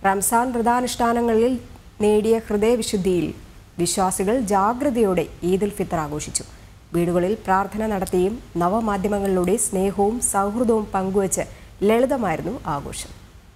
റംസാൻ വ്രതാനുഷ്ഠാനങ്ങളിൽ നേടിയ ഹൃദയവിശുദ്ധിയിൽ വിശ്വാസികൾ ജാഗ്രതയോടെ ഈദുൽ ഫിത്തർ ആഘോഷിച്ചു വീടുകളിൽ പ്രാർത്ഥന നടത്തിയും നവമാധ്യമങ്ങളിലൂടെ സ്നേഹവും സൗഹൃദവും പങ്കുവച്ച് ലളിതമായിരുന്നു ആഘോഷം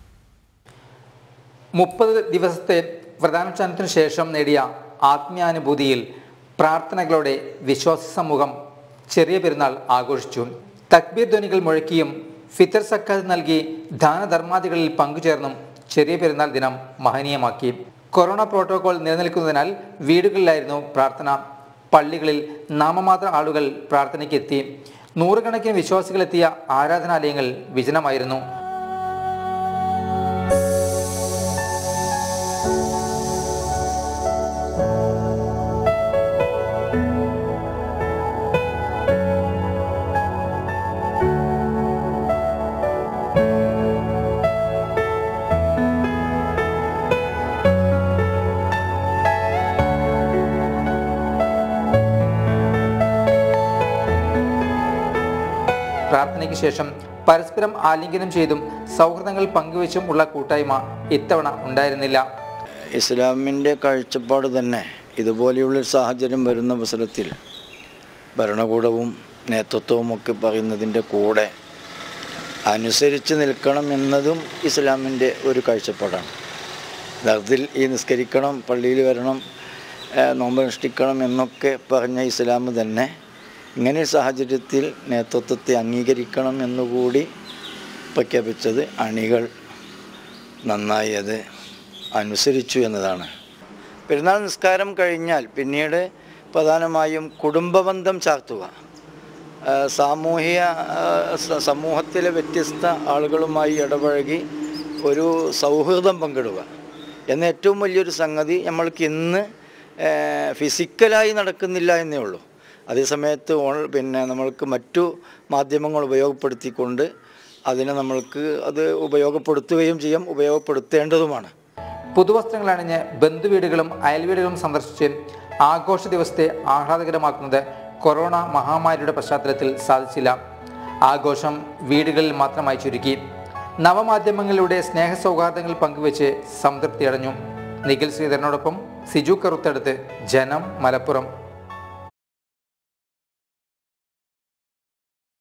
മുപ്പത് ദിവസത്തെ വ്രതാനുഷ്ഠാനത്തിനു ശേഷം നേടിയ ആത്മീയാനുഭൂതിയിൽ പ്രാർത്ഥനകളോടെ വിശ്വാസി സമൂഹം ചെറിയ പെരുന്നാൾ ആഘോഷിച്ചു തക്ബീർ ധ്വനികൾ മുഴക്കിയും ഫിത്തർ സക്കാത്ത് നൽകി ദാനധർമാദികളിൽ പങ്കുചേർന്നും ചെറിയ പെരുന്നാൾ ദിനം മഹനീയമാക്കി കൊറോണ പ്രോട്ടോകോൾ നിലനിൽക്കുന്നതിനാൽ വീടുകളിലായിരുന്നു പ്രാർത്ഥന പള്ളികളിൽ നാമമാത്ര ആളുകൾ പ്രാർത്ഥനയ്ക്ക് എത്തി നൂറുകണക്കിന് വിശ്വാസികളെത്തിയ ആരാധനാലയങ്ങൾ വിജനമായിരുന്നു പ്രാർത്ഥനയ്ക്ക് ശേഷം പരസ്പരം ആലിംഗനം ചെയ്തും സൗഹൃദങ്ങൾ പങ്കുവച്ചും ഉള്ള കൂട്ടായ്മ ഇത്തവണ ഉണ്ടായിരുന്നില്ല ഇസ്ലാമിൻ്റെ കാഴ്ചപ്പാട് തന്നെ ഇതുപോലെയുള്ളൊരു സാഹചര്യം വരുന്ന അവസരത്തിൽ ഭരണകൂടവും നേതൃത്വവും ഒക്കെ പറയുന്നതിൻ്റെ കൂടെ അനുസരിച്ച് നിൽക്കണം എന്നതും ഇസ്ലാമിൻ്റെ ഒരു കാഴ്ചപ്പാടാണ് യഥാർത്ഥത്തിൽ ഈ നിസ്കരിക്കണം പള്ളിയിൽ വരണം ഏഹ് നോമ്പനുഷ്ഠിക്കണം എന്നൊക്കെ പറഞ്ഞ ഇസ്ലാം തന്നെ ഇങ്ങനെ ഒരു സാഹചര്യത്തിൽ നേതൃത്വത്തെ അംഗീകരിക്കണം എന്നുകൂടി പ്രഖ്യാപിച്ചത് അണികൾ നന്നായി അത് അനുസരിച്ചു എന്നതാണ് പെരുന്നാൾ നിസ്കാരം കഴിഞ്ഞാൽ പിന്നീട് പ്രധാനമായും കുടുംബബന്ധം ചാർത്തുക ആ, സാമൂഹിക ആ, സ- സമൂഹത്തിലെ വ്യത്യസ്ത ആളുകളുമായി ഇടപഴകി ഒരു സൗഹൃദം പങ്കിടുക എന്ന ഏറ്റവും വലിയൊരു സംഗതി നമ്മൾക്ക് ഇന്ന് ആ, ഫിസിക്കലായി നടക്കുന്നില്ല എന്നേ ഉള്ളൂ അതേസമയത്ത് ഓൺ പിന്നെ നമ്മൾക്ക് മറ്റു മാധ്യമങ്ങൾ ഉപയോഗപ്പെടുത്തിക്കൊണ്ട് അതിനെ നമ്മൾക്ക് അത് ഉപയോഗപ്പെടുത്തുകയും ചെയ്യാം ഉപയോഗപ്പെടുത്തേണ്ടതുമാണ് പുതുവസ്ത്രങ്ങൾ അണിഞ്ഞ് ബന്ധുവീടുകളും അയൽവീടുകളും സന്ദർശിച്ച് ആഘോഷ ദിവസത്തെ ആഹ്ലാദകരമാക്കുന്നത് കൊറോണ മഹാമാരിയുടെ പശ്ചാത്തലത്തിൽ സാധിച്ചില്ല ആഘോഷം വീടുകളിൽ മാത്രമായി ചുരുക്കി നവമാധ്യമങ്ങളിലൂടെ സ്നേഹ സൗഹാർദ്ദങ്ങൾ പങ്കുവച്ച് സംതൃപ്തി അടഞ്ഞു നിഖിൽ ശ്രീധരനോടൊപ്പം സിജു കറുത്തടുത്ത് ജനം മലപ്പുറം